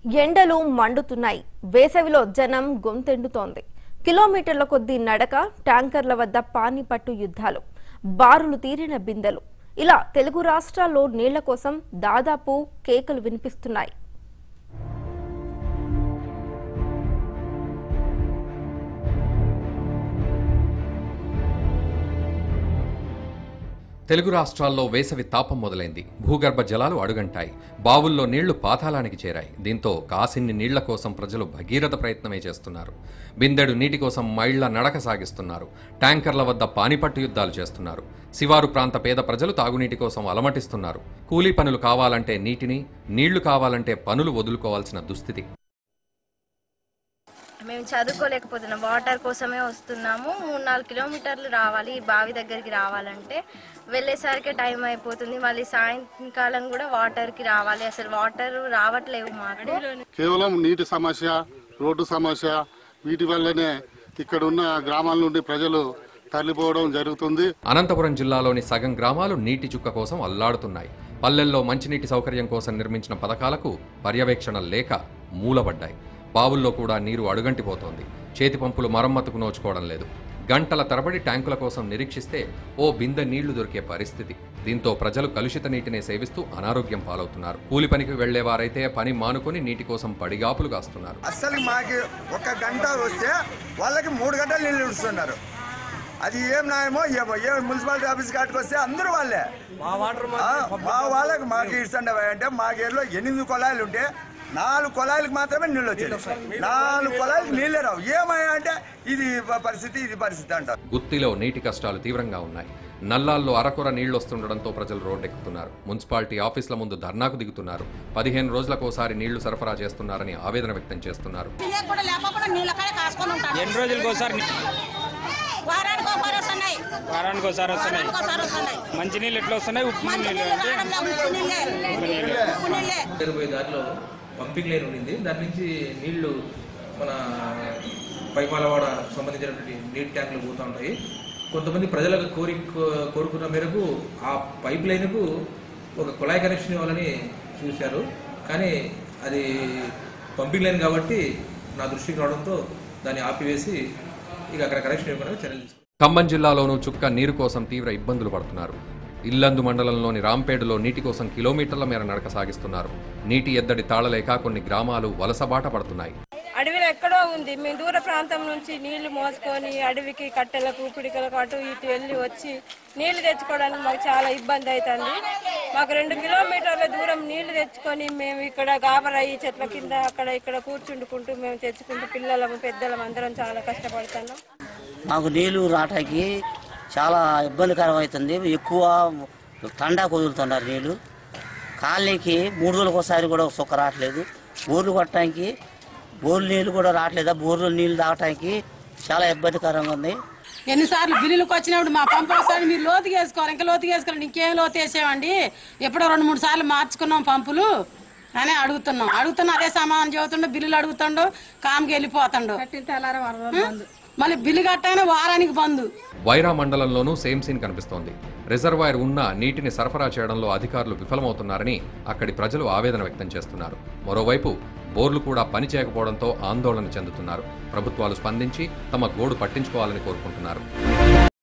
ఎండలు మండుతున్నాయి వేసవిలో జనం గొంతెండుతోంది కిలోమీటర్ల కొద్దీ నడక ట్యాంకర్ల వద్ద పానీపట్టు యుద్ధాలు బారులు తీరిన బిందెలు ఇలా తెలుగు రాష్ట్రాల్లో నీళ్ల కోసం దాదాపు కేకలు వినిపిస్తున్నాయి తెలుగు రాష్ట్రాల్లో వేసవి తాపం మొదలైంది భూగర్భ జలాలు అడుగంటాయి బావుల్లో నీళ్లు పాతాళానికి చేరాయి దీంతో కాసిన్ని నీళ్ల కోసం ప్రజలు భగీరథ ప్రయత్నమే చేస్తున్నారు బిందెడు నీటి కోసం మైళ్ల నడక సాగిస్తున్నారు ట్యాంకర్ల వద్ద పానిపట్టు యుద్ధాలు చేస్తున్నారు శివారు ప్రాంత పేద ప్రజలు తాగునీటి కోసం అలమటిస్తున్నారు కూలీ పనులు కావాలంటే నీటిని నీళ్లు కావాలంటే పనులు వదులుకోవాల్సిన దుస్థితి మేము చదువుకోలేకపోతున్నాం వాటర్ కోసమే వస్తున్నాము మూడు నాలుగు కిలోమీటర్లు రావాలి ఈ బావి దగ్గరికి రావాలంటే వెళ్ళేసరికి టైం అయిపోతుంది మళ్ళీ సాయంకాలం కూడా వాటర్కి రావాలి అసలు వాటర్ రావట్లేవు మాకు కేవలం నీటి సమస్య రోడ్డు సమస్య వీటి వల్లనే ఇక్కడ ఉన్న గ్రామాల నుండి ప్రజలు తరలిపోవడం జరుగుతుంది అనంతపురం జిల్లాలోని సగం గ్రామాలు నీటి చుక్క కోసం అల్లాడుతున్నాయి పల్లెల్లో మంచినీటి సౌకర్యం కోసం నిర్మించిన పథకాలకు పర్యవేక్షణ లేక మూలబడ్డాయి బావుల్లో కూడా నీరు అడుగంటిపోతోంది చేతి పంపులు మరమ్మతుకు నోచుకోవడం లేదు గంటల తరబడి ట్యాంకుల కోసం నిరీక్షిస్తే ఓ బిందె నీళ్లు దొరికే పరిస్థితి దీంతో ప్రజలు కలుషిత నీటినే సేవిస్తూ అనారోగ్యం పాలవుతున్నారు కూలి పనికి వెళ్లేవారైతే పని మానుకొని నీటి కోసం పడిగాపులు కాస్తున్నారు అస్సలు మాకు ఒక గంట వస్తే వాళ్ళకి మూడు గంటలు నీళ్ళు ఇస్తున్నారు అది ఏం న్యాయమో ఏమో ఏ మున్సిపాలిటీ ఆఫీస్ కాటికి వస్తే అందరూ వాళ్ళే మా వాటర్ ఆ, మా వాళ్ళకి మాకు ఇస్తుండవి అంటే మా ఏరియాలో ఎనిమిది కొలాయిలు ఉంటే నాలుగు కొలాయిలకు మాత్రమే నీళ్ళు వచ్చాయి నాలుగు కొలాయిలకు నీళ్ళే రావు ఏమయ్యా అంటే ఇది పరిస్థితి ఇది పరిస్థితి అంటారు గుత్తిలో నీటి కష్టాలు తీవ్రంగా ఉన్నాయి నల్లాల్లో అరకొర నీళ్లొస్తుండడంతో ప్రజలు రోడ్డెక్కుతున్నారు మున్సిపాలిటీ ఆఫీసుల ముందు ధర్నాకు దిగుతున్నారు పదిహేను రోజులకోసారి నీళ్లు సరఫరా చేస్తున్నారని ఆవేదన వ్యక్తం చేస్తున్నారు తినే కూడా లేకపోకుండా నీళ్ళ కాడే కాసుకొని ఉంటాం ఎన్ని రోజులకి ఒకసారి వారానికి ఒకసారి వస్తున్నాయి వారానికి ఒకసారి వస్తున్నాయి వారానికి ఒకసారి వస్తున్నాయి మంచి నీళ్ళు ఎట్లా వస్తున్నాయి ఉప్పు మంచి నీళ్ళు నీళ్ళు అంటే రావడంలో ఉప్పు నీళ్ళే ఉప్పు నీళ్ళే ఇరవై దారిలో పంపింగ్ లైన్ ఉండింది దాని నుంచి నీళ్లు మన పైపాలవాడ సంబంధించినటువంటి నీటి ట్యాంకులు పోతూ ఉంటాయి కొంతమంది ప్రజలకు కోరి కోరుకున్న మేరకు ఆ పైప్ లైన్కు ఒక కుళాయి కనెక్షన్ ఇవ్వాలని చూశారు కానీ అది పంపింగ్ లైన్ కాబట్టి నా దృష్టికి రావడంతో దాన్ని ఆపివేసి ఇక అక్కడ కనెక్షన్ ఇవ్వకుండా చర్యలు తీసుకున్నారు ఖమ్మం జిల్లాలోనూ చుక్క నీరు కోసం తీవ్ర ఇబ్బందులు పడుతున్నారు ఇల్లందు మండలంలోని రాంపేడులో నీటి కోసం కిలోమీటర్ల మేర నడక సాగిస్తున్నారు నీటి ఎద్దడి తాళలేక కొన్ని గ్రామాలు వలసబాట పడుతున్నాయి అడవిలో ఎక్కడో ఉంది మేము దూర ప్రాంతం నుంచి నీళ్లు మోసుకొని అడవికి కట్టెలకు పిడికలకు అటు ఇటు వెళ్ళి వచ్చి నీళ్లు తెచ్చుకోవడానికి మాకు చాలా ఇబ్బంది అవుతుంది మాకు రెండు కిలోమీటర్ల దూరం నీళ్లు తెచ్చుకొని మేము ఇక్కడ గాబరయ్యి చెట్ల కింద అక్కడ ఇక్కడ కూర్చుండుకుంటూ మేము తెచ్చుకుంటూ పిల్లలము పెద్దలం అందరం చాలా కష్టపడుతున్నాం మాకు నీళ్లు రావటానికి చాలా ఇబ్బందికరం అవుతుంది ఎక్కువ తండా కుదురుతున్నారు నీళ్లు కాలనీకి మూడు రోజులకు ఒకసారి కూడా ఒక సుక్క రావట్లేదు బోర్లు కొట్టడానికి బోర్లు నీళ్ళు కూడా రావట్లేదు బోర్లు నీళ్లు తాగటానికి చాలా ఇబ్బందికరంగా ఉంది ఎన్నిసార్లు బిల్లులకు వచ్చినప్పుడు మా పంపు వస్తాడు మీరు లోతుగా వేసుకోవాలి ఇంకా లోతుగా వేసుకోవాలి ఇంకేం లోతు వేసేవండి ఎప్పుడో రెండు మూడు సార్లు మార్చుకున్నాం పంపులు అని అడుగుతున్నాం అడుగుతున్నా అదే సమాధానం చెబుతుండో బిల్లులు అడుగుతుండో కామ్కి వెళ్ళిపోతుండో మళ్ళీ బిల్లు కట్టానే వారానికి బంద్ వైరా మండలంలోనూ సేమ్ సీన్ కనిపిస్తోంది రిజర్వాయర్ ఉన్నా నీటిని సరఫరా చేయడంలో అధికారులు విఫలమవుతున్నారని అక్కడి ప్రజలు ఆవేదన వ్యక్తం చేస్తున్నారు మరోవైపు బోర్లు కూడా పని చేయకపోవడంతో ఆందోళన చెందుతున్నారు ప్రభుత్వాలు స్పందించి తమ గోడు పట్టించుకోవాలని కోరుకుంటున్నారు